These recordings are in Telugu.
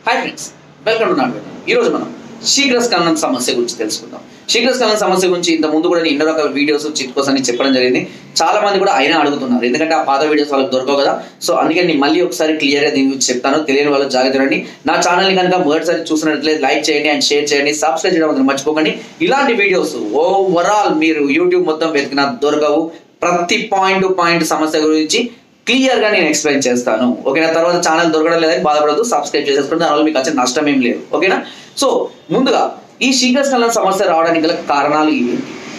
హాయ్ ఫ్రెండ్స్ వెల్కమ్ టు నాట్ ఈరోజు మనం శీఘ్రస్ఖలనం సమస్య గురించి తెలుసుకుందాం శీఘ్రస్ఖలనం సమస్య గురించి ఇంత ముందు కూడా నేను ఎన్నో రకాల వీడియోస్ చిట్కోస్ అని చెప్పడం జరిగింది చాలా మంది కూడా అయినా అడుగుతున్నారు ఎందుకంటే ఆ పాత వీడియోస్ వాళ్ళకి దొరకవు కదా సో అందుకే నేను మళ్ళీ ఒకసారి క్లియర్ గా దీని గురించి చెప్తాను తెలియని వాళ్ళు జాగ్రత్త రండి నా ఛానల్ ని కనుక మొదటిసారి చూసినట్లయితే లైక్ చేయండి అండ్ షేర్ చేయండి సబ్స్క్రైబ్ చేయడం మాత్రం మర్చిపోకండి ఇలాంటి వీడియోస్ ఓవరాల్ మీరు యూట్యూబ్ మొత్తం వెతికినా దొరకవు ప్రతి పాయింట్ టు పాయింట్ సమస్య గురించి క్లియర్ గా నేను ఎక్స్ప్లెయిన్ చేస్తాను ఓకేనా తర్వాత ఛానల్ దొరకడం లేదని బాధపడదు సబ్స్క్రైబ్ చేసేసుకోండి దానివల్ల మీకు వచ్చే నష్టం ఏం లేదు ఓకేనా సో ముందుగా ఈ శీఘ్రస్ఖలన సమస్య రావడానికి గల కారణాలు ఏంటి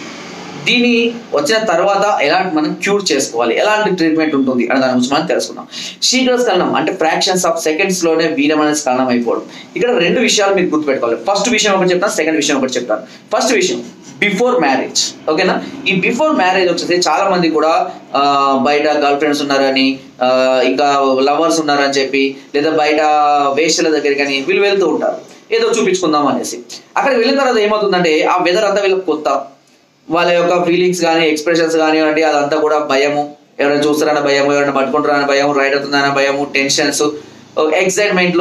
దీని వచ్చిన తర్వాత ఎలాంటి మనం క్యూర్ చేసుకోవాలి ఎలాంటి ట్రీట్మెంట్ ఉంటుంది అనే దాని గురించి మనం తెలుసుకుందాం శీఘ్రస్ఖలనం అంటే ఫ్రాక్షన్స్ ఆఫ్ సెకండ్స్ లోనే వీరం అనేది స్ఖలనం అయిపోవడం ఇక్కడ రెండు విషయాలు మీరు గుర్తుపెట్టుకోవాలి ఫస్ట్ విషయం ఒకటి చెప్తాను సెకండ్ విషయం ఒకటి చెప్తాను ఫస్ట్ విషయం బిఫోర్ మ్యారేజ్ ఓకేనా ఈ బిఫోర్ మ్యారేజ్ వచ్చేసి చాలా మంది కూడా ఆ, బయట గర్ల్ ఫ్రెండ్స్ ఉన్నారని ఆ, ఇంకా లవర్స్ ఉన్నారని చెప్పి లేదా బయట వేష్యల దగ్గర కానీ వీళ్ళు వెళ్తూ ఉంటారు ఏదో చూపించుకుందాం అనేసి అక్కడికి వెళ్ళిన తర్వాత ఏమవుతుందంటే ఆ వెదర్ అంతా వీళ్ళకి కొత్త వాళ్ళ యొక్క ఫీలింగ్స్ కానీ ఎక్స్ప్రెషన్స్ కానివ్వండి అదంతా కూడా భయము ఎవరైనా చూస్తారన్న భయము ఎవరైనా పట్టుకుంటారన్న భయం రైడ్ అవుతుందన్న భయము టెన్షన్స్ ఎక్సైట్మెంట్లు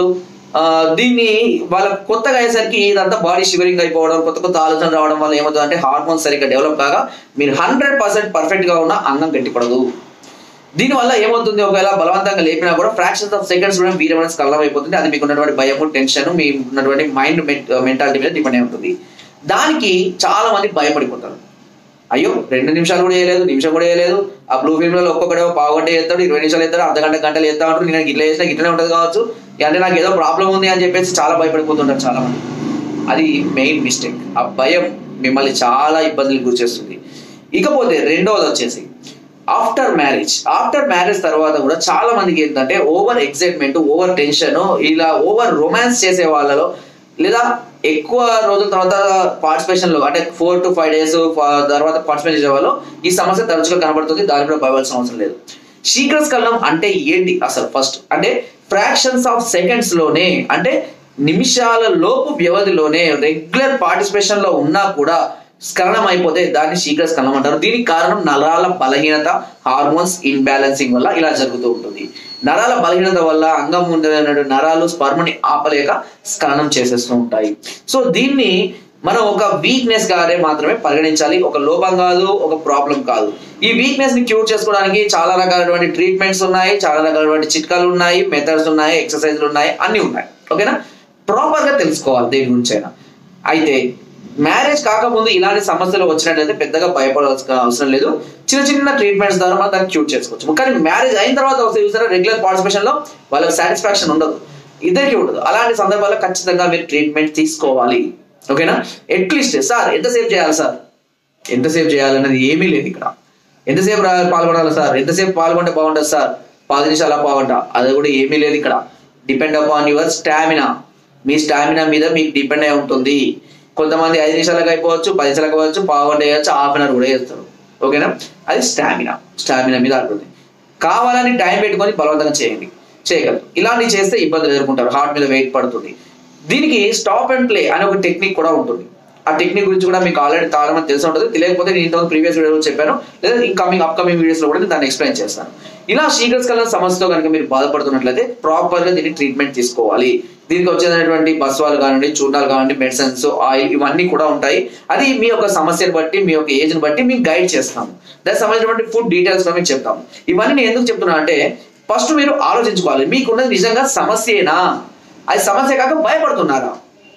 దీన్ని వాళ్ళ కొత్తగా అయ్యేసరికి ఇదంతా బాడీ షివరింగ్ అయిపోవడం కొత్త కొత్త ఆలోచన రావడం వల్ల ఏమవుతుంది అంటే హార్మోన్స్ సరిగ్గా డెవలప్ కాగా మీరు హండ్రెడ్ పర్సెంట్ పర్ఫెక్ట్ గా ఉన్న అందం గట్టిపడదు దీనివల్ల ఏమవుతుంది ఒకవేళ బలవంతంగా లేపినా కూడా ఫ్రాక్షన్స్ ఆఫ్ సెకండ్స్ కూడా వీరమైన స్కల్లం అయిపోతుంది అది మీకు ఉన్నటువంటి భయము టెన్షన్ మీ ఉన్నటువంటి మైండ్ మెంటాలిటీ మీద డిపెండ్ అయి ఉంటుంది దానికి చాలా మంది భయపడిపోతారు అయ్యో రెండు నిమిషాలు కూడా వేయలేదు నిమిషం కూడా వేయలేదు ఆ బ్లూ ఫిల్మ్ లో ఒక్కొక్కడేమో పావుగంట చేస్తాడు ఇరవై నిమిషాలు చేస్తాడు అర్ధ గంట గంటలు చేస్తా ఉంటారు నేను ఇట్లా చేసినా ఇట్లనే ఉంటుంది కావచ్చు అంటే నాకు ఏదో ప్రాబ్లం ఉంది అని చెప్పేసి చాలా భయపడిపోతుంటారు చాలా మంది అది మెయిన్ మిస్టేక్ ఆ భయం మిమ్మల్ని చాలా ఇబ్బందులకు గురి చేస్తుంది ఇకపోతే రెండవది వచ్చేసి ఆఫ్టర్ మ్యారేజ్ ఆఫ్టర్ మ్యారేజ్ తర్వాత కూడా చాలా మందికి ఏంటంటే ఓవర్ ఎక్సైట్మెంట్ ఓవర్ టెన్షన్ ఇలా ఓవర్ రొమాన్స్ చేసే వాళ్ళలో లేదా ఎక్కువ రోజుల తర్వాత పార్టిసిపేషన్ లో అంటే ఫోర్ టు ఫైవ్ డేస్ తర్వాత పార్టిసిపేట్ చేసే వాళ్ళు ఈ సమస్య తరచుగా కనబడుతుంది దాని కూడా భయపడాల్సిన అవసరం లేదు శీఘ్రస్ఖలనం అంటే ఏంటి అసలు ఫస్ట్ అంటే ఫ్రాక్షన్స్ ఆఫ్ సెకండ్స్ లోనే అంటే నిమిషాల లోపు వ్యవధిలోనే రెగ్యులర్ పార్టిసిపేషన్ లో ఉన్నా కూడా స్ఖలనం అయిపోతే దాన్ని శీఘ్ర స్ఖలనం అంటారు దీనికి కారణం నరాల బలహీనత హార్మోన్స్ ఇన్బ్యాలెన్సింగ్ వల్ల ఇలా జరుగుతూ ఉంటుంది నరాల బలహీనత వల్ల అంగం ఉండే నరాలు స్పర్మని ఆపలేక స్ఖలనం చేసేస్తూ ఉంటాయి సో దీన్ని మనం ఒక వీక్నెస్ గానే మాత్రమే పరిగణించాలి ఒక లోపం కాదు ఒక ప్రాబ్లం కాదు ఈ వీక్నెస్ ని క్యూర్ చేసుకోవడానికి చాలా రకాలైనటువంటి ట్రీట్మెంట్స్ ఉన్నాయి చాలా రకాలైనటువంటి చిట్కాలు ఉన్నాయి మెథడ్స్ ఉన్నాయి ఎక్సర్సైజ్లు ఉన్నాయి అన్ని ఉన్నాయి ఓకేనా ప్రాపర్ గా తెలుసుకోవాలి దేని గురించి అయినా అయితే మ్యారేజ్ కాకముందు ఇలాంటి సమస్యలు వచ్చినట్లయితే పెద్దగా భయపడాల్సిన అవసరం లేదు చిన్న చిన్న ట్రీట్మెంట్స్ ద్వారా మనం దాన్ని క్యూర్ చేసుకోవచ్చు కానీ మ్యారేజ్ అయిన తర్వాత వస్తే చూసారా రెగ్యులర్ పార్టిసిపేషన్ లో వాళ్ళకి సాటిస్ఫాక్షన్ ఉండదు ఇద్దరికి ఉండదు అలాంటి సందర్భాల్లో ఖచ్చితంగా మీరు ట్రీట్మెంట్ తీసుకోవాలి ఓకేనా అట్లీస్ట్ సార్ ఎంతసేపు చేయాలి సార్ ఎంతసేపు చేయాలన్నది ఏమీ లేదు ఇక్కడ ఎంతసేపు రా- పాల్గొనాలి సార్ ఎంతసేపు పాల్గొంటే బాగుంటుంది సార్ పది నిమిషాల పావుగంట అది కూడా ఏమీ లేదు ఇక్కడ డిపెండ్ అపాన్ యువర్ స్టామినా మీ స్టామినా మీద మీకు డిపెండ్ అయి ఉంటుంది కొంతమంది ఐదు నిమిషాలకు అయిపోవచ్చు పది నిమిషాలకు అవ్వచ్చు పావుగంట వేయచ్చు హాఫ్ అన్ అవర్ కూడా చేస్తారు ఓకేనా అది స్టామినా స్టామినా మీద ఆడుతుంది కావాలని టైం పెట్టుకొని బలవంతంగా చేయండి చేయగలరు ఇలాంటివి చేస్తే ఇబ్బందులు ఎదుర్కొంటారు హార్ట్ మీద వెయిట్ పడుతుంది దీనికి స్టాప్ అండ్ ప్లే అనే ఒక టెక్నిక్ కూడా ఉంటుంది ఆ టెక్నిక్ గురించి కూడా మీకు ఆల్రెడీ చాలా మంది తెలిసి ఉంటుంది తెలియకపోతే నేను ఇంతకు ప్రీవియస్ వీడియోలో చెప్పాను లేదా ఇన్కమింగ్ అప్కమింగ్ వీడియోస్ లో కూడా నేను దాన్ని ఎక్స్ప్లెయిన్ చేస్తాను ఇలా శీఘ్రస్కలన సమస్యతో కనుక మీరు బాధపడుతున్నట్లయితే ప్రాపర్ గా దీన్ని ట్రీట్మెంట్ తీసుకోవాలి దీనికి వచ్చేటటువంటి బస్వాలు కానివ్వండి చూడాలు కానివ్వండి మెడిసిన్స్ ఆయిల్ ఇవన్నీ కూడా ఉంటాయి అది మీ యొక్క సమస్యను బట్టి మీ యొక్క ఏజ్ ని బట్టి మీకు గైడ్ చేస్తాము దానికి సంబంధించినటువంటి ఫుడ్ డీటెయిల్స్ కూడా మీకు చెప్తాము ఇవన్నీ నేను ఎందుకు చెప్తున్నా అంటే ఫస్ట్ మీరు ఆలోచించుకోవాలి మీకున్నది నిజంగా సమస్యేనా అది సమస్య కాక భయపడుతున్నారా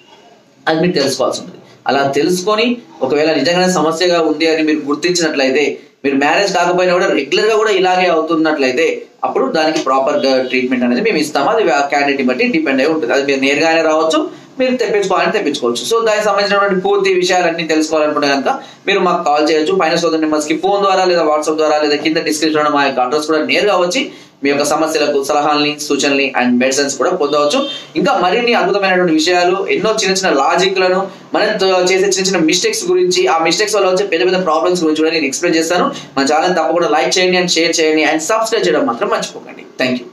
అది మీరు తెలుసుకోవాల్సి ఉంటుంది అలా తెలుసుకొని ఒకవేళ నిజంగానే సమస్యగా ఉంది అని మీరు గుర్తించినట్లయితే మీరు మ్యారేజ్ కాకపోయినా కూడా రెగ్యులర్ గా కూడా ఇలాగే అవుతున్నట్లయితే అప్పుడు దానికి ప్రాపర్ గా ట్రీట్మెంట్ అనేది మేము ఇస్తాము అది క్యాండిడేట్ బట్టి డిపెండ్ అయి ఉంటుంది అది మీరు నేరుగానే రావచ్చు మీరు తెప్పించుకోవాలని తెప్పించుకోవచ్చు సో దానికి సంబంధించినటువంటి పూర్తి విషయాలన్నీ తెలుసుకోవాలనుకుంటే కనుక మీరు మాకు కాల్ చేయొచ్చు పైన సోదరు నెంబర్స్ కి ఫోన్ ద్వారా లేదా వాట్సాప్ ద్వారా లేదా కింద డిస్క్రిప్షన్ లో మా యొక్క అడ్రస్ కూడా నేరుగా వచ్చి మీ యొక్క సమస్యలకు సలహాలని సూచనల్ని అండ్ మెడిసిన్స్ కూడా పొందవచ్చు ఇంకా మరిన్ని అద్భుతమైనటువంటి విషయాలు ఎన్నో చిన్న చిన్న లాజిక్లను మనం త- చేసే చిన్న చిన్న మిస్టేక్స్ గురించి ఆ మిస్టేక్స్ వల్ల వచ్చే పెద్ద పెద్ద ప్రాబ్లమ్స్ గురించి కూడా నేను ఎక్స్ప్లెయిన్ చేస్తాను మన ఛానల్ తప్పకుండా లైక్ చేయండి అండ్ షేర్ చేయండి అండ్ సబ్స్క్రైబ్ చేయడం మాత్రం మర్చిపోకండి థ్యాంక్ యూ